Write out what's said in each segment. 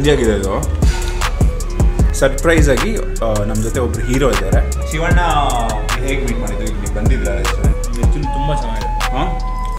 ಹೆವಿಯಾಗಿದೆ ಇದು ಸರ್ಪ್ರೈಸ್ ಆಗಿ ನಮ್ಮ ಜೊತೆ ಒಬ್ರು ಹೀರೋ ಇದ್ದಾರೆ ಶಿವಣ್ಣ ಹೇಗೆ ಮೀಟ್ ಮಾಡಿದ್ದು ಇಲ್ಲಿ ಬಂದಿದ್ರ ರೆಸ್ಟೋರೆಂಟ್ ಆ್ಯಕ್ಚುಲಿ ತುಂಬ ಚೆನ್ನಾಗಿದೆ ಹಾಂ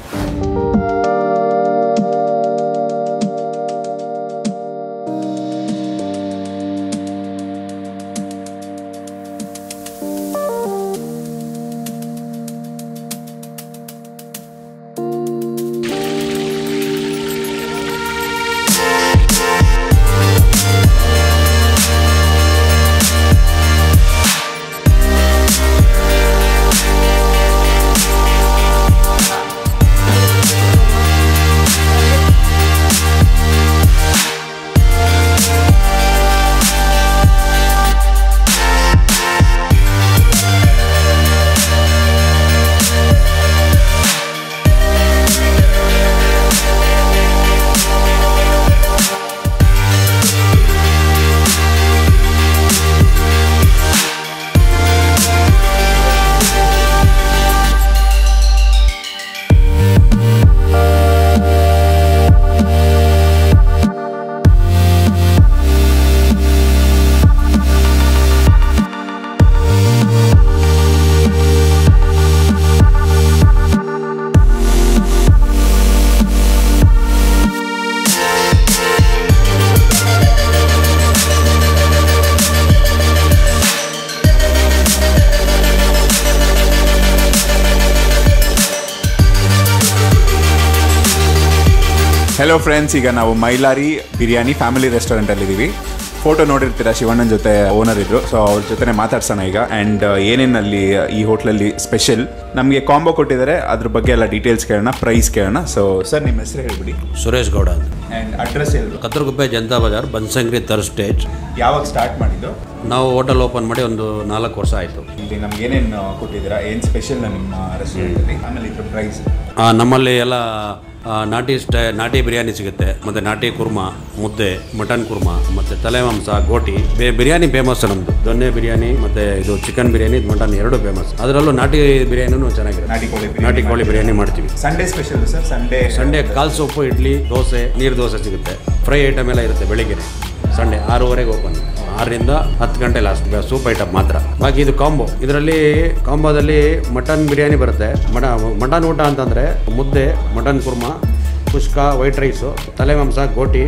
ಹೆಲೋ ಫ್ರೆಂಡ್ಸ್ ಈಗ ನಾವು ಮೈಲಾರಿ ಬಿರಿಯಾನಿ ಫ್ಯಾಮಿಲಿ ರೆಸ್ಟೋರೆಂಟಲ್ಲಿ ಇದ್ದೀವಿ ಫೋಟೋ ನೋಡಿರ್ತೀರಾ ಶಿವಣ್ಣನ ಜೊತೆ ಓನರ್ ಇದ್ರು ಸೊ ಅವ್ರ ಜೊತೆ ಮಾತಾಡ್ಸೋಣ ಈಗ ಆ್ಯಂಡ್ ಏನೇನಲ್ಲಿ ಈ ಹೋಟ್ಲಲ್ಲಿ ಸ್ಪೆಷಲ್ ನಮಗೆ ಕಾಂಬೋ ಕೊಟ್ಟಿದ್ದಾರೆ ಅದ್ರ ಬಗ್ಗೆ ಎಲ್ಲ ಡೀಟೇಲ್ಸ್ ಕೇಳೋಣ ಪ್ರೈಸ್ ಕೇಳೋಣ ಸೊ ಸರ್ ನಿಮ್ಮ ಹೆಸರು ಹೇಳ್ಬಿಡಿ ಸುರೇಶ್ ಗೌಡ ಅಂತ ಆ್ಯಂಡ್ ಅಡ್ರೆಸ್ ಹೇಳಿದ್ರು ಕತ್ತರಗುಪ್ಪೆ ಜನತಾ ಬಜಾರ್ ಬನ್ಸಂಗ್ರಿ ಥರ್ಡ್ ಸ್ಟೇಜ್ ಯಾವಾಗ ಸ್ಟಾರ್ಟ್ ಮಾಡಿದ್ದು ನಾವು ಹೋಟೆಲ್ ಓಪನ್ ಮಾಡಿ ಒಂದು ನಾಲ್ಕು ವರ್ಷ ಆಯಿತು ಇಲ್ಲಿ ನಮ್ಗೆ ಏನೇನು ಕೊಟ್ಟಿದ್ದೀರಾ ಏನು ಸ್ಪೆಷಲ್ ನಿಮ್ಮ ರೆಸ್ಟೋರೆಂಟಲ್ಲಿ ಆಮೇಲೆ ಇದ್ರ ಪ್ರೈಸ್ ನಮ್ಮಲ್ಲಿ ಎಲ್ಲ ಆ, ನಾಟಿ ಸ್ಟೈ ನಾಟಿ ಬಿರಿಯಾನಿ ಸಿಗುತ್ತೆ ಮತ್ತು ನಾಟಿ ಕುರ್ಮಾ ಮುದ್ದೆ ಮಟನ್ ಕುರ್ಮಾ ಮತ್ತು ತಲೆ ಮಾಂಸ ಗೋಟಿ ಬೇ- ಬಿರಿಯಾನಿ ಫೇಮಸ್ ನಮ್ಮದು ದೊನ್ನೆ ಬಿರಿಯಾನಿ ಮತ್ತು ಇದು ಚಿಕನ್ ಬಿರಿಯಾನಿ ಮಟನ್ ಎರಡು ಫೇಮಸ್ ಅದರಲ್ಲೂ ನಾಟಿ ಬಿರಿಯಾನಿನೂ ಚೆನ್ನಾಗಿರುತ್ತೆ ನಾಟಿ ಕೋಳಿ ನಾಟಿ ಕೋಳಿ ಬಿರಿಯಾನಿ ಮಾಡ್ತೀವಿ Sunday special sir Sunday Sunday ಕಾಲ್ ಸೊಪ್ಪು ಇಡ್ಲಿ ದೋಸೆ ನೀರು ದೋಸೆ ಸಿಗುತ್ತೆ ಫ್ರೈ ಐಟಮ್ ಎಲ್ಲ ಇರುತ್ತೆ ಬೆಳಿಗ್ಗೆ ಸಂಡೇ ಆರೂವರೆಗೆ ಓಪನ್ ಆರರಿಂದ ಹತ್ತು ಗಂಟೆ ಲಾಸ್ಟ್ ಸೂಪ್ ಐಟಮ್ ಮಾತ್ರ ಬಾಕಿ ಇದು ಕಾಂಬೋ ಇದರಲ್ಲಿ ಕಾಂಬೋದಲ್ಲಿ ಮಟನ್ ಬಿರಿಯಾನಿ ಬರುತ್ತೆ ಮಟ ಮಟನ್ ಊಟ ಅಂತಂದರೆ ಮುದ್ದೆ mutton kurma kushka white rice ತಲೆ ಮಾಂಸ ಗೋಟಿ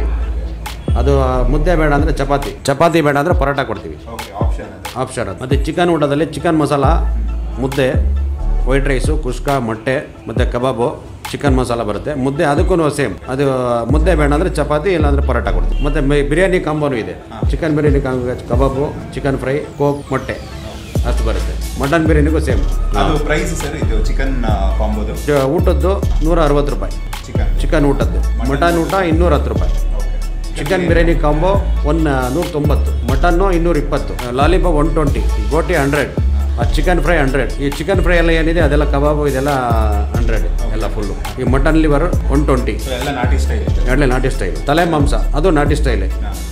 ಅದು ಆ, ಮುದ್ದೆ ಬೇಡ ಅಂದರೆ ಚಪಾತಿ ಚಪಾತಿ ಬೇಡ ಅಂದರೆ ಪರೋಟ ಕೊಡ್ತೀವಿ ಓಕೆ ಆಪ್ಷನ್ ಅದು ಆಪ್ಷನ್ ಅದು ಮತ್ತು ಚಿಕನ್ ಊಟದಲ್ಲಿ ಚಿಕನ್ ಮಸಾಲ ಮುದ್ದೆ ವೈಟ್ ರೈಸು ಕುಷ್ಕ ಮೊಟ್ಟೆ ಮತ್ತು ಕಬಾಬು ಚಿಕನ್ ಮಸಾಲ ಬರುತ್ತೆ ಮುದ್ದೆ ಅದಕ್ಕೂ ಸೇಮ್ ಅದು ಮುದ್ದೆ ಬೇಡ ಅಂದರೆ ಚಪಾತಿ ಇಲ್ಲಾಂದರೆ ಪರೋಟ ಕೊಡ್ತೀವಿ ಮತ್ತು ಮೆ- ಬಿರಿಯಾನಿ ಕಾಂಬೋನು ಇದೆ chicken biryani combo kebab chicken fry coke ಮೊಟ್ಟೆ ಅಷ್ಟು ಬರುತ್ತೆ ಮಟನ್ ಬಿರಿಯಾನಿಗೂ ಸೇಮ್ ಅದು ಪ್ರೈಸ್ ಸರ್ ಇದು ಚಿಕನ್ ಕಾಂಬೋದು ಊಟದ್ದು ನೂರ ಅರವತ್ತು ರೂಪಾಯಿ ಚಿಕನ್ ಚಿಕನ್ ಊಟದ್ದು ಮಟನ್ ಊಟ ಇನ್ನೂರ ಹತ್ತು ರೂಪಾಯಿ okay chicken biryani combo one ನೂರ ತೊಂಬತ್ತು ಮಟನ್ನು ಇನ್ನೂರ ಇಪ್ಪತ್ತು ಲಾಲಿಪಾಪ್ ಒನ್ ಟ್ವೆಂಟಿ ಗೋಟಿ ಹಂಡ್ರೆಡ್ ಆ ಚಿಕನ್ ಫ್ರೈ ಹಂಡ್ರೆಡ್ ಈ ಚಿಕನ್ ಫ್ರೈ ಎಲ್ಲ ಏನಿದೆ ಅದೆಲ್ಲ ಕಬಾಬು ಇದೆಲ್ಲ ಹಂಡ್ರೆಡ್ ಎಲ್ಲ ಫುಲ್ಲು ಈ mutton liver one twenty so ಎಲ್ಲ ನಾಟಿ ಸ್ಟೈಲ್ ಇದೆ ಎರಡನೇ ನಾಟಿ ಸ್ಟೈಲ್ ತಲೆ ಮಾಂಸ ಅದು ನಾಟಿ ಸ್ಟೈಲೇ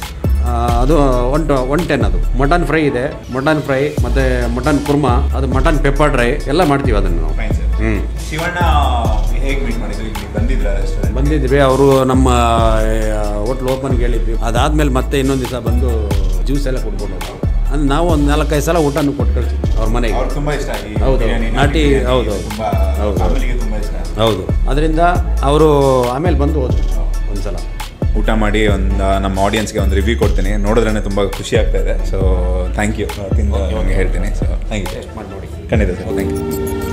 ಆ, ಅದು ಒನ್ ಟು ಒನ್ ಟೆನ್ ಅದು ಮಟನ್ ಫ್ರೈ ಇದೆ ಮಟನ್ ಫ್ರೈ ಮತ್ತು ಮಟನ್ ಕುರ್ಮಾ ಅದು ಮಟನ್ ಪೆಪ್ಪರ್ ಡ್ರೈ ಎಲ್ಲ ಮಾಡ್ತೀವಿ ಅದನ್ನು ನಾವು ಫೈನ್ ಸರ್ ಹ್ಞೂ ಶಿವಣ್ಣ ಹೇಗೆ ಮೀಟ್ ಮಾಡಿದ್ರು ಇಲ್ಲಿ ಬಂದಿದ್ರ ರೆಸ್ಟೋರೆಂಟ್ ಬಂದಿದ್ವಿ ಅವರು ನಮ್ಮ ಹೋಟ್ಲ್ ಓಪನ್ಗೆ ಹೇಳಿದ್ವಿ ಅದಾದ್ಮೇಲೆ ಮತ್ತೆ ಇನ್ನೊಂದು ದಿವಸ ಬಂದು ಜ್ಯೂಸ್ ಎಲ್ಲ ಕುಡ್ಕೊಂಡು ಹೋದ್ರು ಅಂದ್ರೆ ನಾವು ಒಂದು ನಾಲ್ಕೈದು ಸಲ ಊಟನೂ ಕೊಟ್ಟು ಕಳ್ಸಿದ್ವಿ ಅವ್ರ ಮನೆಗೆ ಅವ್ರು ತುಂಬಾ ಇಷ್ಟ ಈ ಹೌದು. ಬಿರಿಯಾನಿ, ನಾಟಿ, ಬಿರಿಯಾನಿ ಹೌದು. ತುಂಬಾ ಹೌದು. ಫ್ಯಾಮಿಲಿಗೆ ತುಂಬಾ ಇಷ್ಟ ಹೌದು ಅದರಿಂದ ಅವರು ಆಮೇಲೆ ಬಂದು ಹೋದ್ರು ಒಂದ್ಸಲ ಊಟ ಮಾಡಿ ಒಂದು ನಮ್ಮ ಆಡಿಯನ್ಸ್ಗೆ ಒಂದು ರಿವ್ಯೂ ಕೊಡ್ತೀನಿ ನೋಡಿದ್ರೆ ತುಂಬ ಖುಷಿ ಆಗ್ತಾ ಇದೆ ಸೊ ಥ್ಯಾಂಕ್ ಯು ತಿಂದು ನಿಮಗೆ ಹೇಳ್ತೀನಿ ಸೊ ಥ್ಯಾಂಕ್ ಯು ಟೇಸ್ಟ್ ಮಾಡಿ ನೋಡಿ ಖಂಡಿತ sir thank you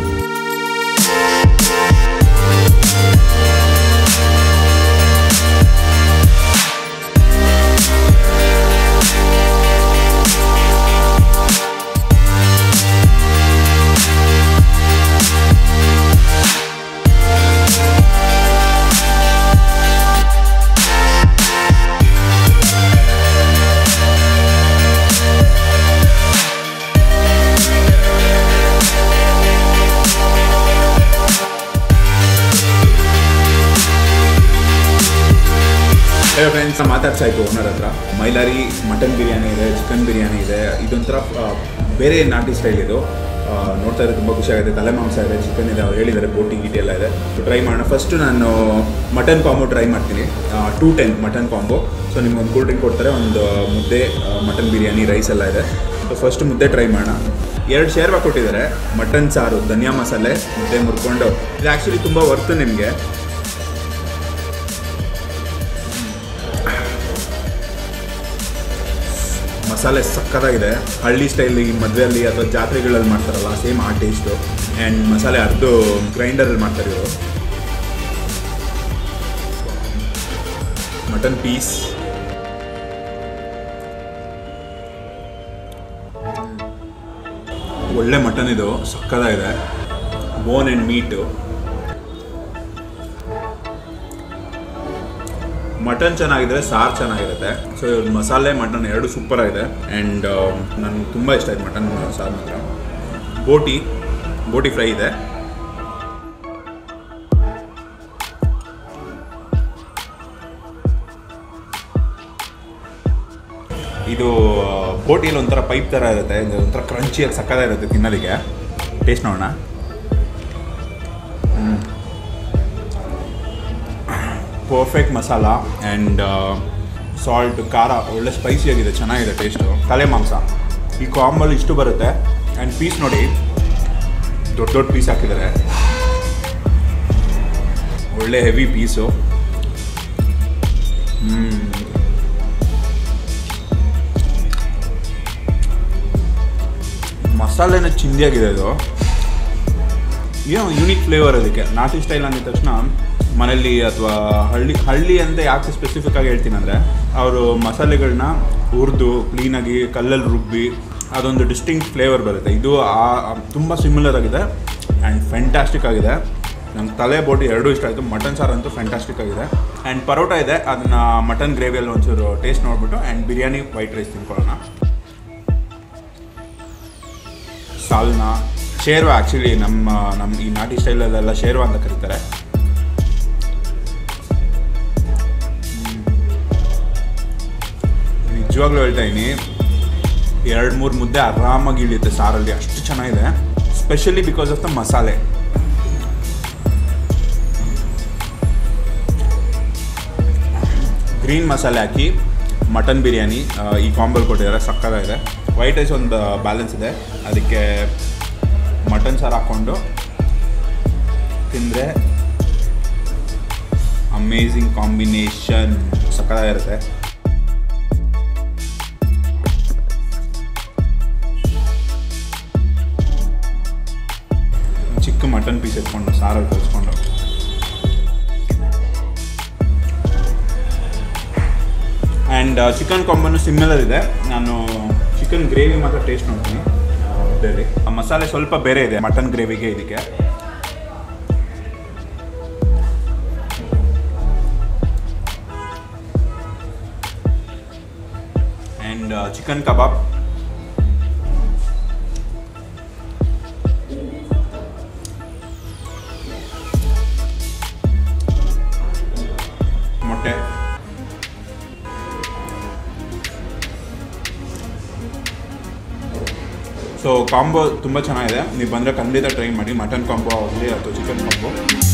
hello friends ಮಾತಾಡ್ತಾ ಇತ್ತು ಓನರ್ ಹತ್ರ ಮೈಲಾರಿ ಮಟನ್ ಬಿರಿಯಾನಿ ಇದೆ ಚಿಕನ್ ಬಿರಿಯಾನಿ ಇದೆ ಇದೊಂಥರ ಆ, ಬೇರೆ ನಾಟಿ ಸ್ಟೈಲ್ ಇದು ನೋಡ್ತಾ ಇದ್ರೆ ತುಂಬ ಖುಷಿ ಆಗುತ್ತೆ ತಲೆ ಮಾಂಸ ಇದೆ ಚಿಕನ್ ಇದೆ ಅವ್ರು ಹೇಳಿದ್ದಾರೆ ಬೋಟಿ ಗೀಟಿ ಎಲ್ಲ ಇದೆ ಟ್ರೈ ಮಾಡೋಣ ಫಸ್ಟು ನಾನು ಮಟನ್ ಕಾಂಬೋ ಟ್ರೈ ಮಾಡ್ತೀನಿ two ten mutton combo so ನಿಮ್ಗೆ ಒಂದು ಕೂಲ್ ಡ್ರಿಂಕ್ ಕೊಡ್ತಾರೆ ಒಂದು ಮುದ್ದೆ ಮಟನ್ ಬಿರಿಯಾನಿ ರೈಸ್ ಎಲ್ಲ ಇದೆ ಸೊ ಫಸ್ಟ್ ಮುದ್ದೆ ಟ್ರೈ ಮಾಡೋಣ ಎರಡು ಶೇರ್ವಾ ಕೊಟ್ಟಿದ್ದಾರೆ ಮಟನ್ ಸಾರು ಧನಿಯಾ ಮಸಾಲೆ ಮುದ್ದೆ ಮುರ್ಕೊಂಡು ಇದು ಆ್ಯಕ್ಚುಲಿ ತುಂಬ ವರ್ತು ನಿಮಗೆ ಮಸಾಲೆ ಸಕ್ಕತ್ತಾಗಿದೆ ಹಳ್ಳಿ ಸ್ಟೈಲ್ ಈ ಮದುವೆಯಲ್ಲಿ ಅಥವಾ ಜಾತ್ರೆಗಳಲ್ಲಿ ಮಾಡ್ತಾರಲ್ಲ ಸೇಮ್ ಆ ಟೇಸ್ಟು ಆ್ಯಂಡ್ ಮಸಾಲೆ ಅರ್ದು ಗ್ರೈಂಡರಲ್ಲಿ ಮಾಡ್ತಾರೆ ಇವರು ಮಟನ್ ಪೀಸ್ ಒಳ್ಳೆ ಮಟನ್ ಇದು ಸಕ್ಕತ್ತಾಗಿದೆ ಬೋನ್ ಆ್ಯಂಡ್ ಮೀಟು ಮಟನ್ ಚೆನ್ನಾಗಿದ್ರೆ ಸಾರು ಚೆನ್ನಾಗಿರುತ್ತೆ ಸೊ ಇವ್ರ ಮಸಾಲೆ ಮಟನ್ ಎರಡು ಸೂಪರ್ ಆಗಿದೆ ಆ್ಯಂಡ್ ನನಗೆ ತುಂಬ ಇಷ್ಟ ಆಯ್ತು ಮಟನ್ ಸಾರು ಮಾತ್ರ ಬೋಟಿ ಬೋಟಿ ಫ್ರೈ ಇದೆ ಇದು ಬೋಟಿಯಲ್ಲಿ ಒಂಥರ ಪೈಪ್ ಥರ ಇರುತ್ತೆ ಇದು ಒಂಥರ ಕ್ರಂಚಿಯಾಗಿ ಸಕ್ಕದಾಗಿರುತ್ತೆ ತಿನ್ನಲಿಕ್ಕೆ ಟೇಸ್ಟ್ ನೋಡೋಣ ಪರ್ಫೆಕ್ಟ್ ಮಸಾಲ ಆ್ಯಂಡ್ ಸಾಲ್ಟ್ ಖಾರ ಒಳ್ಳೆ ಸ್ಪೈಸಿ ಆಗಿದೆ ಚೆನ್ನಾಗಿದೆ ಟೇಸ್ಟು ತಲೆ ಮಾಂಸ ಈ ಕಾಂಬಲ್ಲಿ ಇಷ್ಟು ಬರುತ್ತೆ ಆ್ಯಂಡ್ ಪೀಸ್ ನೋಡಿ ದೊಡ್ಡ ದೊಡ್ಡ ಪೀಸ್ ಹಾಕಿದ್ದಾರೆ ಒಳ್ಳೆ ಹೆವಿ ಪೀಸು ಮಸಾಲೆನ ಚಿಂದಿಯಾಗಿದೆ ಇದು ಏನೋ ಯೂನಿಕ್ ಫ್ಲೇವರ್ ಅದಕ್ಕೆ ನಾಟಿ ಸ್ಟೈಲ್ ಅಂದಿದ ತಕ್ಷಣ ಮನೇಲಿ ಅಥವಾ ಹಳ್ಳಿ ಹಳ್ಳಿ ಅಂತ ಯಾಕೆ ಸ್ಪೆಸಿಫಿಕ್ ಆಗಿ ಹೇಳ್ತೀನಿ ಅಂದರೆ ಅವರು ಮಸಾಲೆಗಳನ್ನ ಹುರಿದು ಕ್ಲೀನಾಗಿ ಕಲ್ಲಲ್ಲಿ ರುಬ್ಬಿ ಅದೊಂದು ಡಿಸ್ಟಿಂಕ್ಟ್ ಫ್ಲೇವರ್ ಬರುತ್ತೆ ಇದು ಆ ತುಂಬ ಸಿಮಿಲರ್ ಆಗಿದೆ ಆ್ಯಂಡ್ ಫ್ಯಾಂಟಾಸ್ಟಿಕ್ ಆಗಿದೆ ನಂಗೆ ತಲೆ ಬೋಟಿ ಎರಡೂ ಇಷ್ಟ ಆಯಿತು ಮಟನ್ ಸಾರು ಅಂತೂ ಫ್ಯಾಂಟಾಸ್ಟಿಕ್ ಆಗಿದೆ ಆ್ಯಂಡ್ ಪರೋಟ ಇದೆ ಅದನ್ನು ಮಟನ್ ಗ್ರೇವಿಯಲ್ಲಿ ಒಂಚೂರು ಟೇಸ್ಟ್ ನೋಡಿಬಿಟ್ಟು ಆ್ಯಂಡ್ ಬಿರಿಯಾನಿ ವೈಟ್ ರೈಸ್ ತಿನ್ಕೊಳ್ಳೋಣ ಸಾಲ್ನ ಶೇರ್ವಾ ಆ್ಯಕ್ಚುಲಿ ನಮ್ಮ ನಮ್ಮ ಈ ನಾಟಿ ಸ್ಟೈಲಲ್ಲೆಲ್ಲ ಶೇರ್ವಾ ಅಂತ ಕರೀತಾರೆ ನಿಜವಾಗ್ಲೂ ಹೇಳ್ತಾ ಇದ್ದೀನಿ ಎರಡು ಮೂರು ಮುದ್ದೆ ಆರಾಮಾಗಿ ಇಳಿಯುತ್ತೆ ಸಾರಲ್ಲಿ ಅಷ್ಟು ಚೆನ್ನಾಗಿದೆ specially because of the masala green masala ಹಾಕಿ ಮಟನ್ ಬಿರಿಯಾನಿ ಆ, ಈ ಕಾಂಬಲ್ ಕೊಟ್ಟಿದ್ದಾರೆ ಸಕ್ಕತ್ತಾಗಿದೆ ವೈಟ್ ರೈಸ್ ಒಂದು ಬ್ಯಾಲೆನ್ಸ್ ಇದೆ ಅದಕ್ಕೆ ಮಟನ್ ಸಾರು ಹಾಕ್ಕೊಂಡು ತಿಂದರೆ ಅಮೇಝಿಂಗ್ ಕಾಂಬಿನೇಷನ್ ಸಕ್ಕತ್ತಾಗಿರುತ್ತೆ ಚಿಕ್ಕ ಮಟನ್ ಪೀಸ್ ಎತ್ಕೊಂಡು ಸಾರಲ್ಲಿ ಕಲಿಸ್ಕೊಂಡು ಆ್ಯಂಡ್ ಚಿಕನ್ ಕಾಂಬನು ಸಿಮಿಲರ್ ಇದೆ ನಾನು ಚಿಕನ್ ಗ್ರೇವಿ ಮಾತ್ರ ಟೇಸ್ಟ್ ನೋಡ್ತೀನಿ ಮುದ್ದೆಯಲ್ಲಿ ಆ ಮಸಾಲೆ ಸ್ವಲ್ಪ ಬೇರೆ ಇದೆ ಮಟನ್ ಗ್ರೇವಿಗೆ ಇದಕ್ಕೆ ಆ್ಯಂಡ್ ಚಿಕನ್ ಕಬಾಬ್ ಮೊಟ್ಟೆ ಸೊ ಕಾಂಬೋ ತುಂಬ ಚೆನ್ನಾಗಿದೆ ನೀವು ಬಂದರೆ ಖಂಡಿತ ಟ್ರೈ ಮಾಡಿ ಮಟನ್ ಕಾಂಬೋ ಆಗಲಿ ಅಥವಾ ಚಿಕನ್ ಕಾಂಬೋ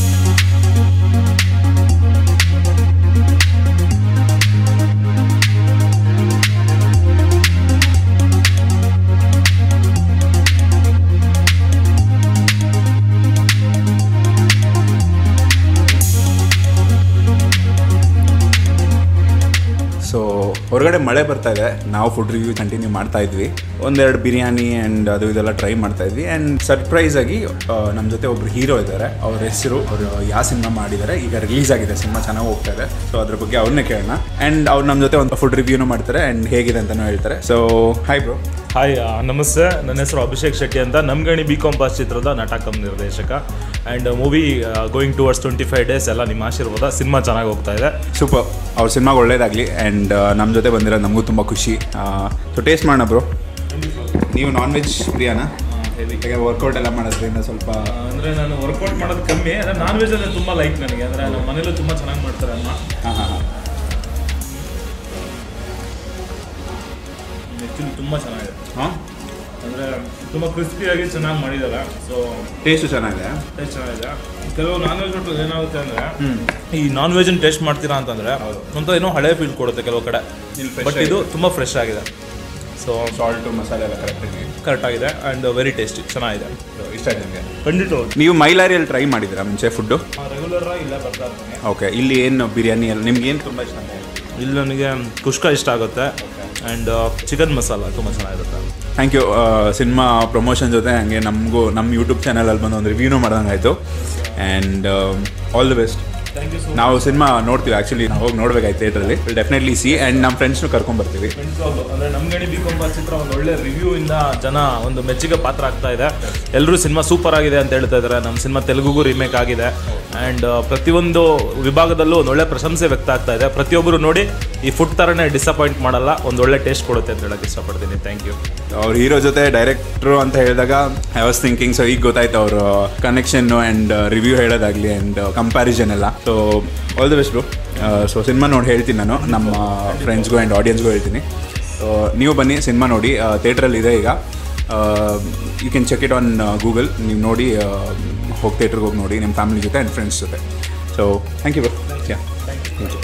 ಸೊ ಹೊರಗಡೆ ಮಳೆ ಬರ್ತಾ ಇದೆ ನಾವು ಫುಡ್ ರಿವ್ಯೂ ಕಂಟಿನ್ಯೂ ಮಾಡ್ತಾ ಇದ್ವಿ ಒಂದೆರಡು ಬಿರಿಯಾನಿ ಆ್ಯಂಡ್ ಅದು ಇದೆಲ್ಲ ಟ್ರೈ ಮಾಡ್ತಾ ಇದ್ವಿ ಆ್ಯಂಡ್ ಸರ್ಪ್ರೈಸ್ ಆಗಿ ನಮ್ಮ ಜೊತೆ ಒಬ್ರು ಹೀರೋ ಇದ್ದಾರೆ ಅವ್ರ ಹೆಸರು ಅವರು ಯಾವ ಸಿನಿಮಾ ಮಾಡಿದ್ದಾರೆ ಈಗ ರಿಲೀಸ್ ಆಗಿದೆ ಸಿನಿಮಾ ಚೆನ್ನಾಗಿ ಹೋಗ್ತಾ ಇದೆ ಸೊ ಅದ್ರ ಬಗ್ಗೆ ಅವ್ರನ್ನೇ ಕೇಳೋಣ ಆ್ಯಂಡ್ ಅವ್ರು ನಮ್ಮ ಜೊತೆ ಒಂದು ಫುಡ್ ರಿವ್ಯೂನು ಮಾಡ್ತಾರೆ ಆ್ಯಂಡ್ ಹೇಗಿದೆ ಅಂತಲೂ ಹೇಳ್ತಾರೆ ಸೊ ಹಾಯ್ ಬ್ರೋ ಹಾಯ್ ಆ, ನಮಸ್ತೆ ನನ್ನ ಹೆಸರು ಅಭಿಷೇಕ್ ಶೆಟ್ಟಿ ಅಂತ ನಮ್ಗಣಿ ಬಿ ಕಾಮ್ ಪಾಸ್ ಚಿತ್ರದ ನಟ ಕಮ್ ನಿರ್ದೇಶಕ and movie going towards twenty five days ಎಲ್ಲ ನಿಮ್ಮ ಆಶೀರ್ವಾದ ಸಿನಿಮಾ ಚೆನ್ನಾಗಿ ಹೋಗ್ತಾ ಇದೆ ಸೂಪರ್ ಅವ್ರ ಸಿನಿಮಾಗೆ ಒಳ್ಳೇದಾಗಲಿ ಆ್ಯಂಡ್ ನಮ್ಮ ಜೊತೆ ಬಂದಿರೋ ನಮಗೂ ತುಂಬ ಖುಷಿ ಸೊ ಟೇಸ್ಟ್ ಮಾಡೋಣ ಬ್ರೋ ನೀವು ನಾನ್ ವೆಜ್ ಪ್ರಿಯಾನಾ ಹೇಗೆ ವರ್ಕೌಟ್ ಎಲ್ಲ ಮಾಡೋದ್ರಿಂದ ಸ್ವಲ್ಪ ಅಂದರೆ ನಾನು ವರ್ಕೌಟ್ ಮಾಡೋದು ಕಮ್ಮಿ ಅಂದರೆ ನಾನ್ ವೆಜ್ ಅಂದರೆ ತುಂಬ ಲೈಕ್ ನನಗೆ ಅಂದರೆ ನಮ್ಮ ಮನೇಲೂ ತುಂಬ ಚೆನ್ನಾಗಿ ಮಾಡ್ತಾರೆ ಅಮ್ಮ ಹಾಂ ಹಾಂ ಹಾಂ ಆ್ಯಕ್ಚುಲಿ ತುಂಬ ಚೆನ್ನಾಗಿದೆ ಹಾಂ ಅಂದರೆ ತುಂಬ ಕ್ರಿಸ್ಪಿಯಾಗಿ ಚೆನ್ನಾಗಿ ಮಾಡಿದ್ದಾರೆ ಸೊ ಟೇಸ್ಟ್ ಚೆನ್ನಾಗಿದೆ ಟೇಸ್ಟ್ ಚೆನ್ನಾಗಿದೆ ಕೆಲವು ನಾನ್ ವೆಜ್ ಹೋಟೆಲ್ ಏನಾಗುತ್ತೆ ಅಂದರೆ ಈ ನಾನ್ ವೆಜ್ನ ಟೇಸ್ಟ್ ಮಾಡ್ತೀರಾ ಅಂತಂದರೆ ಒಂಥರ ಏನೋ ಹಳೆ ಫೀಲ್ ಕೊಡುತ್ತೆ ಕೆಲವು ಕಡೆ ಇಲ್ಲಿ fresh ಬಟ್ ಇದು ತುಂಬ ಫ್ರೆಶ್ ಆಗಿದೆ ಸೊ ಸಾಲ್ಟು ಮಸಾಲೆ ಎಲ್ಲ ಕರೆಕ್ಟಾಗಿ ಕರೆಕ್ಟ್ ಆಗಿದೆ ಆ್ಯಂಡ್ ವೆರಿ ಟೇಸ್ಟಿ ಚೆನ್ನಾಗಿದೆ ಇಷ್ಟ ಆಯ್ತು ನಿಮಗೆ ಖಂಡಿತ ನೀವು ಮೈಲಾರಿಯಲ್ಲಿ ಟ್ರೈ ಮಾಡಿದ್ದೀರಾ ಮುಂಚೆ ಫುಡ್ಡು ರೆಗ್ಯುಲರ್ ಇಲ್ಲ ಬರ್ತಾ ಇರ್ತೀನಿ ಓಕೆ ಇಲ್ಲಿ ಏನು ಬಿರಿಯಾನಿ ಎಲ್ಲ ನಿಮ್ಗೆ ಏನು ತುಂಬ ಇಷ್ಟ ಅಂತ ಹೇಳಿ ಇಲ್ಲಿ ನನಗೆ ಕುಷ್ಕ ಇಷ್ಟ ಆಗುತ್ತೆ ಆ್ಯಂಡ್ ಚಿಕನ್ ಮಸಾಲ ತುಂಬ ಚೆನ್ನಾಗಿರುತ್ತೆ ಥ್ಯಾಂಕ್ ಯು ಸಿನಿಮಾ ಪ್ರಮೋಷನ್ ಜೊತೆ ಹಂಗೆ ನಮಗೂ ನಮ್ಮ ಯೂಟ್ಯೂಬ್ ಚಾನಲಲ್ಲಿ ಬಂದು ಒಂದು ರಿವ್ಯೂನು ಮಾಡ್ದಂಗೆ ಆಯಿತು and all the best thank you so ನಾವು ಸಿನಿಮಾ ನೋಡ್ತೀವಿ ಆ್ಯಕ್ಚುಲಿ ನಾವು ಹೋಗಿ ನೋಡ್ಬೇಕಾಯ್ತು ಥಿಯೇಟ್ರಲ್ಲಿ ಡೆಫಿನೆಟ್ಲಿ ಸಿ ಆ್ಯಂಡ್ ನಮ್ಮ ಫ್ರೆಂಡ್ಸ್ನು ಕರ್ಕೊಂಬರ್ತೀವಿ ಫ್ರೆಂಡ್ಸ್ ಅಂದರೆ ನಮ್ಗಣಿ ಬಿ ಕೊಂಬ ಚಿತ್ರ ಒಂದು ಒಳ್ಳೆ ರಿವ್ಯೂ ಇಂದ ಜನ ಒಂದು ಮೆಚ್ಚುಗೆ ಪಾತ್ರ ಆಗ್ತಾ ಇದೆ ಎಲ್ಲರೂ ಸಿನಿಮಾ ಸೂಪರ್ ಆಗಿದೆ ಅಂತ ಹೇಳ್ತಾ ಇದ್ದಾರೆ ನಮ್ಮ ಸಿನಿಮಾ ತೆಲುಗುಗೂ ರಿಮೇಕ್ ಆಗಿದೆ ಆ್ಯಂಡ್ ಪ್ರತಿಯೊಂದು ವಿಭಾಗದಲ್ಲೂ ಒಂದು ಒಳ್ಳೆ ಪ್ರಶಂಸೆ ವ್ಯಕ್ತ ಆಗ್ತಾ ಇದೆ ಪ್ರತಿಯೊಬ್ಬರು ನೋಡಿ ಈ ಫುಡ್ ಥರನೇ ಡಿಸಪಾಯಿಂಟ್ ಮಾಡಲ್ಲ ಒಂದು ಒಳ್ಳೆ ಟೇಸ್ಟ್ ಕೊಡುತ್ತೆ ಅಂತ ಹೇಳಕ್ಕೆ ಇಷ್ಟಪಡ್ತೀನಿ ಥ್ಯಾಂಕ್ ಯು ಅವ್ರ ಹೀರೋ ಜೊತೆ ಡೈರೆಕ್ಟ್ರು ಅಂತ ಹೇಳಿದಾಗ ಐ ವಾಸ್ ಥಿಂಕಿಂಗ್ ಸೊ ಈಗ ಗೊತ್ತಾಯ್ತು ಅವ್ರ ಕನೆಕ್ಷನ್ನು ಆ್ಯಂಡ್ ರಿವ್ಯೂ ಹೇಳೋದಾಗಲಿ ಆ್ಯಂಡ್ ಕಂಪ್ಯಾರಿಸನ್ ಎಲ್ಲ so all the best bro so cinema ನೋಡಿ ಹೇಳ್ತೀನಿ ನಾನು ನಮ್ಮ ಫ್ರೆಂಡ್ಸ್ಗೂ ಆ್ಯಂಡ್ ಆಡಿಯನ್ಸ್ಗೂ ಹೇಳ್ತೀನಿ ಸೊ ನೀವು ಬನ್ನಿ ಸಿನಿಮಾ ನೋಡಿ ಥಿಯೇಟ್ರಲ್ಲಿ ಇದೆ ಈಗ you can check it on Google ನೀವು ನೋಡಿ ಹೋಗಿ ಥಿಯೇಟ್ರಿಗೆ ಹೋಗಿ ನೋಡಿ ನಿಮ್ಮ ಫ್ಯಾಮಿಲಿ ಜೊತೆ ಆ್ಯಂಡ್ ಫ್ರೆಂಡ್ಸ್ ಜೊತೆ so thank you bro ya thank you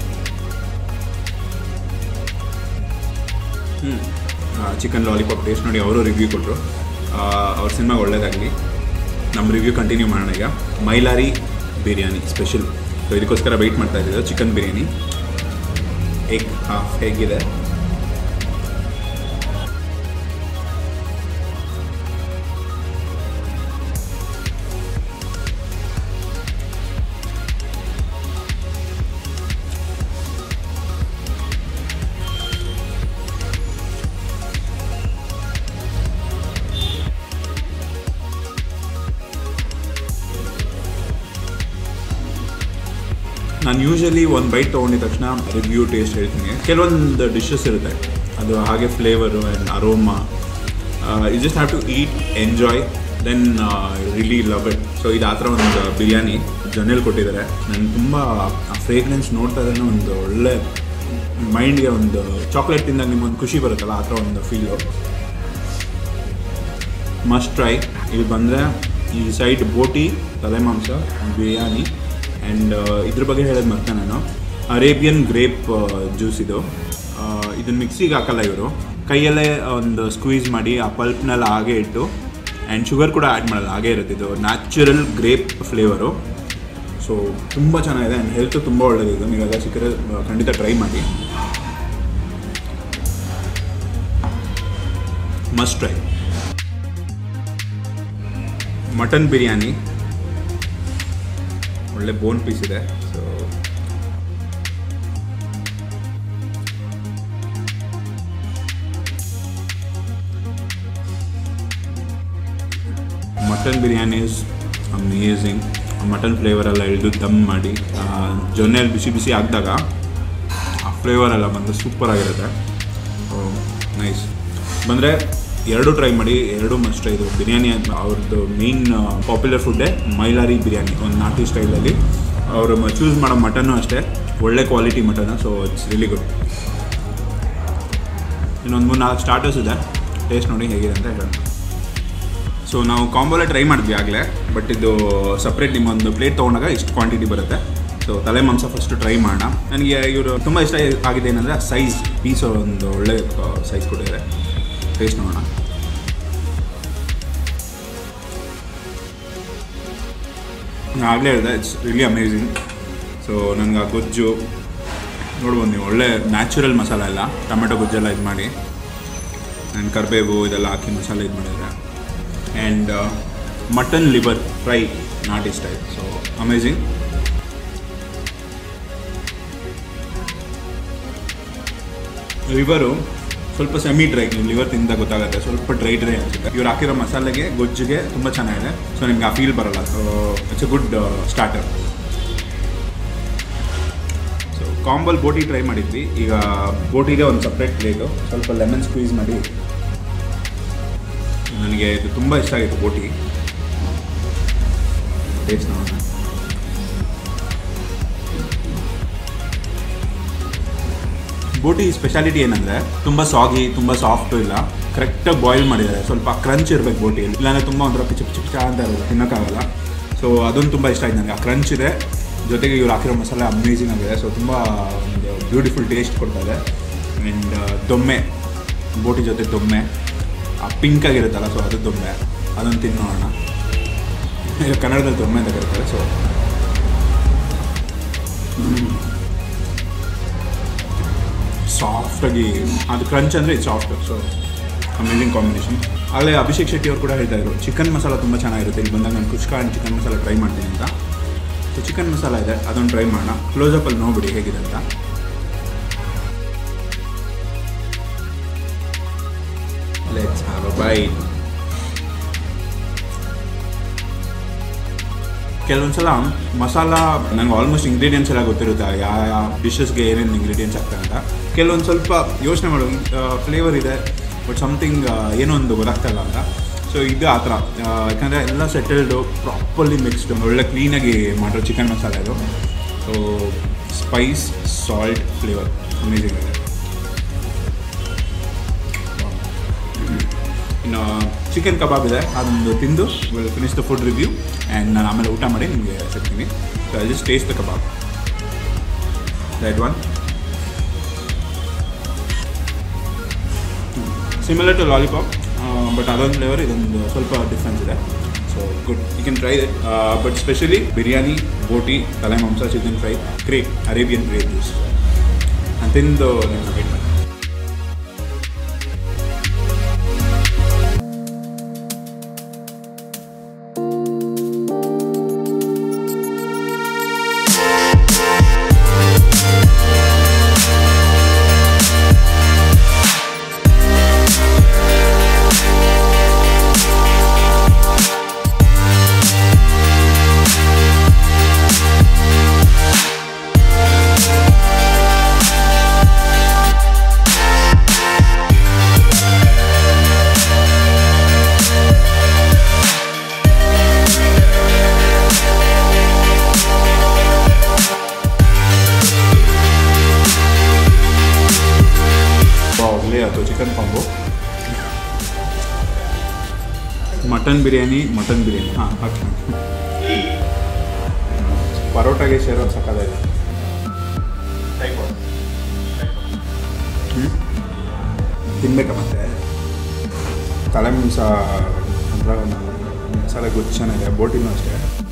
chicken lollipop taste ನೋಡಿ ಅವರು ರಿವ್ಯೂ ಕೊಟ್ಟರು ಅವ್ರ ಸಿನಿಮಾಗೆ ಒಳ್ಳೇದಾಗಲಿ ನಮ್ಮ ರಿವ್ಯೂ ಕಂಟಿನ್ಯೂ ಮಾಡೋಣ ಈಗ ಮೈಲಾರಿ ಬಿರಿಯಾನಿ ಸ್ಪೆಷಲ್ ಸೊ ಇದಕ್ಕೋಸ್ಕರ ವೆಯ್ಟ್ ಮಾಡ್ತಾ ಇದ್ದೀವಿ ಚಿಕನ್ ಬಿರಿಯಾನಿ ಎಗ್ ಹಾಫ್ ಹೇಗಿದೆ ನಾನು ಯೂಶಲಿ ಒಂದು ಬೈಟ್ ತೊಗೊಂಡಿದ ತಕ್ಷಣ ರಿವ್ಯೂ ಟೇಸ್ಟ್ ಹೇಳ್ತೀನಿ ಕೆಲವೊಂದು ಡಿಶಸ್ ಇರುತ್ತೆ ಅದು ಹಾಗೆ flavour and aroma you just have to eat enjoy then really love it so ಇದು ಆ ಥರ ಒಂದು ಬಿರಿಯಾನಿ ಜೊನೆಯಲ್ಲಿ ಕೊಟ್ಟಿದ್ದಾರೆ ನನಗೆ ತುಂಬ ಆ ಫ್ರೇಗ್ರೆನ್ಸ್ ನೋಡ್ತಾ ಇದ್ರೆ ಒಂದು ಒಳ್ಳೆ ಮೈಂಡ್ಗೆ ಒಂದು ಚಾಕ್ಲೇಟ್ ತಿಂದಾಗ ನಿಮ್ಗೊಂದು ಖುಷಿ ಬರುತ್ತಲ್ಲ ಆ ಥರ ಒಂದು ಫೀಲು ಮಸ್ಟ್ ಟ್ರೈ ಇಲ್ಲಿ ಬಂದರೆ ಈ ಸೈಡ್ ಬೋಟಿ ತಲೆ ಮಾಂಸ ಬಿರಿಯಾನಿ ಆ್ಯಂಡ್ ಇದ್ರ ಬಗ್ಗೆ ಹೇಳೋದು ಮತ್ತೆ ನಾನು ಅರೇಬಿಯನ್ ಗ್ರೇಪ್ ಜ್ಯೂಸ್ ಇದು ಇದನ್ನ ಮಿಕ್ಸಿಗೆ ಹಾಕಲ್ಲ ಇವರು ಕೈಯಲ್ಲೇ ಒಂದು ಸ್ಕ್ವೀಸ್ ಮಾಡಿ ಆ ಪಲ್ಪ್ನೆಲ್ಲ ಹಾಗೆ ಇಟ್ಟು ಆ್ಯಂಡ್ ಶುಗರ್ ಕೂಡ ಆ್ಯಡ್ ಮಾಡಲ್ಲ ಹಾಗೆ ಇರುತ್ತೆ ಇದು ನ್ಯಾಚುರಲ್ ಗ್ರೇಪ್ ಫ್ಲೇವರು ಸೊ ತುಂಬ ಚೆನ್ನಾಗಿದೆ ಆ್ಯಂಡ್ ಹೆಲ್ತ್ ತುಂಬ ಒಳ್ಳೆಯದಿದೆ ನೀವೆಲ್ಲ ಸಿಕ್ಕರೆ ಆ, ಖಂಡಿತ ಟ್ರೈ ಮಾಡಿ ಮಸ್ಟ್ ಟ್ರೈ ಮಟನ್ ಬಿರಿಯಾನಿ ಒಳ್ಳೆ ಬೋನ್ ಪೀಸ್ ಇದೆ so mutton biryani is amazing mutton flavour ಎಲ್ಲ ಇಳಿದು ದಮ್ ಮಾಡಿ ಆ, ಜೊನ್ನೆಯಲ್ಲಿ ಬಿಸಿ ಬಿಸಿ ಹಾಕಿದಾಗ ಆ ಫ್ಲೇವರ್ ಎಲ್ಲ ಬಂದು ಸೂಪರ್ ಆಗಿರುತ್ತೆ ನೈಸ್ ಬಂದರೆ ಎರಡು ಟ್ರೈ ಮಾಡಿ ಎರಡು ಮಸ್ಟ್ ಇದು ಬಿರಿಯಾನಿ ಅಂತ ಅವ್ರದ್ದು ಮೇನ್ ಪಾಪ್ಯುಲರ್ ಫುಡ್ಡೇ ಮೈಲಾರಿ ಬಿರಿಯಾನಿ ಒಂದು ನಾಟಿ ಸ್ಟೈಲಲ್ಲಿ ಅವರು ಚೂಸ್ ಮಾಡೋ ಮಟನ್ನು ಅಷ್ಟೇ ಒಳ್ಳೆ quality mutton so it's really good ಇನ್ನೊಂದು ಮೂರು ನಾಲ್ಕು ಸ್ಟಾರ್ಟರ್ಸ್ ಇದೆ ಟೇಸ್ಟ್ ನೋಡಿ ಹೇಗಿದೆ ಅಂತ ಹೇಳೋಣ ಸೊ ನಾವು ಕಾಂಬೋಲೆ ಟ್ರೈ ಮಾಡಿದ್ವಿ ಆಗಲೇ ಬಟ್ ಇದು ಸಪ್ರೇಟ್ ನಿಮ್ಮೊಂದು ಪ್ಲೇಟ್ ತೊಗೊಂಡಾಗ ಇಷ್ಟು ಕ್ವಾಂಟಿಟಿ ಬರುತ್ತೆ ಸೊ ತಲೆ ಮಾಂಸ ಫಸ್ಟು ಟ್ರೈ ಮಾಡೋಣ ನನಗೆ ಇವರು ತುಂಬ ಇಷ್ಟ ಆಗಿದೆ ಏನಂದರೆ ಸೈಜ್ ಪೀಸ್ ಒಂದು ಒಳ್ಳೆ ಸೈಜ್ ಕೊಟ್ಟಿದ್ದಾರೆ ಟೇಸ್ಟ್ ನೋಡೋಣ ನಾನು ಆಗಲೇ ಹೇಳಿದೆ ಇಟ್ಸ್ ರಿಲಿ ಅಮೇಝಿಂಗ್ ಸೊ ನನಗೆ ಆ ಗೊಜ್ಜು ನೋಡ್ಬೋದು ನೀವು ಒಳ್ಳೆ ನ್ಯಾಚುರಲ್ ಮಸಾಲ ಎಲ್ಲ ಟೊಮೆಟೊ ಗೊಜ್ಜೆಲ್ಲ ಇದು ಮಾಡಿ ಆ್ಯಂಡ್ ಕರಿಬೇವು ಇದೆಲ್ಲ ಹಾಕಿ ಮಸಾಲೆ ಇದು ಮಾಡಿದ್ದಾರೆ ಆ್ಯಂಡ್ ಮಟನ್ ಲಿವರ್ ಫ್ರೈ ನಾಟಿ ಸ್ಟೈಲ್ ಸೊ ಅಮೇಝಿಂಗ್ ಲಿವರು ಸ್ವಲ್ಪ ಸೆಮಿ ಡ್ರೈ ನೀವು ಲಿವರ್ ತಿಂದ ಗೊತ್ತಾಗುತ್ತೆ ಸ್ವಲ್ಪ ಡ್ರೈ ಡ್ರೈ ಅನಿಸುತ್ತೆ ಇವ್ರು ಹಾಕಿರೋ ಮಸಾಲೆಗೆ ಗೊಜ್ಜಿಗೆ ತುಂಬ ಚೆನ್ನಾಗಿದೆ ಸೊ ನಿಮ್ಗೆ ಆ ಫೀಲ್ ಬರಲ್ಲ so it's a good starter so ಕಾಂಬಲ್ ಬೋಟಿ ಟ್ರೈ ಮಾಡಿದ್ವಿ ಈಗ ಬೋಟಿಗೆ ಒಂದು ಸಪ್ರೇಟ್ ಪ್ಲೇಟು ಸ್ವಲ್ಪ ಲೆಮನ್ ಸ್ಕ್ವೀಸ್ ಮಾಡಿ ನನಗೆ ಇದು ತುಂಬ ಇಷ್ಟ ಆಗಿತ್ತು ಬೋಟಿ ಟೇಸ್ಟ್ ನೋಡೋಣ ಬೋಟಿ ಸ್ಪೆಷಾಲಿಟಿ ಏನಂದರೆ ತುಂಬ ಸಾಗಿ ತುಂಬ ಸಾಫ್ಟು ಇಲ್ಲ ಕರೆಕ್ಟಾಗಿ ಬಾಯ್ಲ್ ಮಾಡಿದ್ದಾರೆ ಸ್ವಲ್ಪ ಕ್ರಂಚ್ ಇರಬೇಕು ಬೋಟಿಯಲ್ಲಿ ಇಲ್ಲಾಂದರೆ ತುಂಬ ಒಂಥರ ಪಿಚ ಪಿಚ ಪಿಚ ಅಂತ ಇರೋದು ತಿನ್ನೋಕ್ಕಾಗಲ್ಲ ಸೊ ಅದೊಂದು ತುಂಬ ಇಷ್ಟ ಆಯ್ತು ನನಗೆ ಆ ಕ್ರಂಚ್ ಇದೆ ಜೊತೆಗೆ ಇವ್ರು ಹಾಕಿರೋ ಮಸಾಲೆ ಅಮೇಝಿಂಗ್ ಆಗಿದೆ ಸೊ ತುಂಬ ಒಂದು ಬ್ಯೂಟಿಫುಲ್ ಟೇಸ್ಟ್ ಕೊಡ್ತಾ ಇದೆ ಆ್ಯಂಡ್ ದೊಮ್ಮೆ ಬೋಟಿ ಜೊತೆ ದೊಮ್ಮೆ ಆ ಪಿಂಕ್ ಆಗಿರುತ್ತಲ್ಲ ಸೊ ಅದು ದೊಮ್ಮೆ ಅದನ್ನು ತಿನ್ನೋಣ ಈಗ ಕನ್ನಡದಲ್ಲಿ ದೊಮ್ಮೆ ಅಂತ ಕರೀತಾರೆ ಸೊ ಸಾಫ್ಟಾಗಿ ಅದು ಕ್ರಂಚ್ ಅಂದರೆ ಇದು ಸಾಫ್ಟ್ ಸೊ ಅಮೇಜಿಂಗ್ ಕಾಂಬಿನೇಷನ್ ಆಗಲೇ ಅಭಿಷೇಕ್ ಶೆಟ್ಟಿ ಅವರು ಕೂಡ ಹೇಳ್ತಾ ಇದ್ರು ಚಿಕನ್ ಮಸಾಲ ತುಂಬ ಚೆನ್ನಾಗಿರುತ್ತೆ ಇಲ್ಲಿ ಬಂದಾಗ ನಾನು kushka and chicken masala try ಮಾಡ್ತೀನಿ ಅಂತ ಸೊ ಚಿಕನ್ ಮಸಾಲ ಇದೆ ಅದನ್ನು ಟ್ರೈ ಮಾಡೋಣ ಕ್ಲೋಸಪ್ಪಲ್ಲಿ ನೋಡ್ಬಿಡಿ ಹೇಗಿದೆ ಅಂತ ಲೆಟ್ಸ್ ಹ್ಯಾವ್ ಅ ಬೈಟ್ ಕೆಲವೊಂದ್ಸಲ ಮಸಾಲ ನಂಗೆ ಆಲ್ಮೋಸ್ಟ್ ಇಂಗ್ರೀಡಿಯೆಂಟ್ಸ್ ಎಲ್ಲ ಗೊತ್ತಿರುತ್ತೆ ಯಾವ ಯಾವ ಡಿಶಸ್ಗೆ ಏನೇನು ಇಂಗ್ರೀಡಿಯೆಂಟ್ಸ್ ಆಗ್ತಾರೆ ಅಂತ ಕೆಲವೊಂದು ಸ್ವಲ್ಪ ಯೋಚನೆ ಮಾಡೋ ಫ್ಲೇವರ್ ಇದೆ ಬಟ್ ಸಮಥಿಂಗ್ ಏನೋ ಒಂದು ಗೊತ್ತಾಗ್ತಾಯಿಲ್ಲ ಅಂತ ಸೊ ಇದು ಆ ಥರ ಯಾಕಂದರೆ ಎಲ್ಲ ಸೆಟಲ್ಡು ಪ್ರಾಪರ್ಲಿ ಮಿಕ್ಸ್ಡ್ ಒಳ್ಳೆ ಕ್ಲೀನಾಗಿ ಮಾಡಿರೋ ಚಿಕನ್ ಮಸಾಲೆ ಇದು so spice salt flavour amazing ಇದೆ ಇನ್ನು ಚಿಕನ್ ಕಬಾಬ್ ಇದೆ ಅದೊಂದು ತಿಂದು will finish the food review and ನಾನು ಆಮೇಲೆ ಊಟ ಮಾಡಿ ನಿಮಗೆ ಸಿಗ್ತೀನಿ so I just taste the kebab that one similar to lollipop but ಅದೊಂದು ಫ್ಲೇವರ್ ಇದೊಂದು ಸ್ವಲ್ಪ ಡಿಫ್ರೆನ್ಸ್ ಇದೆ so good you can try that but specially biryani ಬೋಟಿ ತಲೆ ಮಾಂಸ chicken fry crepe Arabian crepe juice ನಾನು ತಿಂದು ನಿಮ್ಮನ್ನ ವೇಟ್ ಮಾಡಿ ಒಳ್ಳೆ ಆಯಿತು chicken combo mutton biryani mutton biryani ಹಾಂ ಹಾಕಿ ಪರೋಟಾಗೆ ಸೇರೋದು ಸಕ್ಕದಾಗಿದೆ ಹ್ಞೂ ತಿನ್ಬೇಕಾ ಮತ್ತೆ ತಲೆ ಮಾಂಸ ಒಂಥರ ಮಸಾಲೆ ಗೊತ್ತು ಚೆನ್ನಾಗಿದೆ ಬೋಟಿನೂ ಅಷ್ಟೇ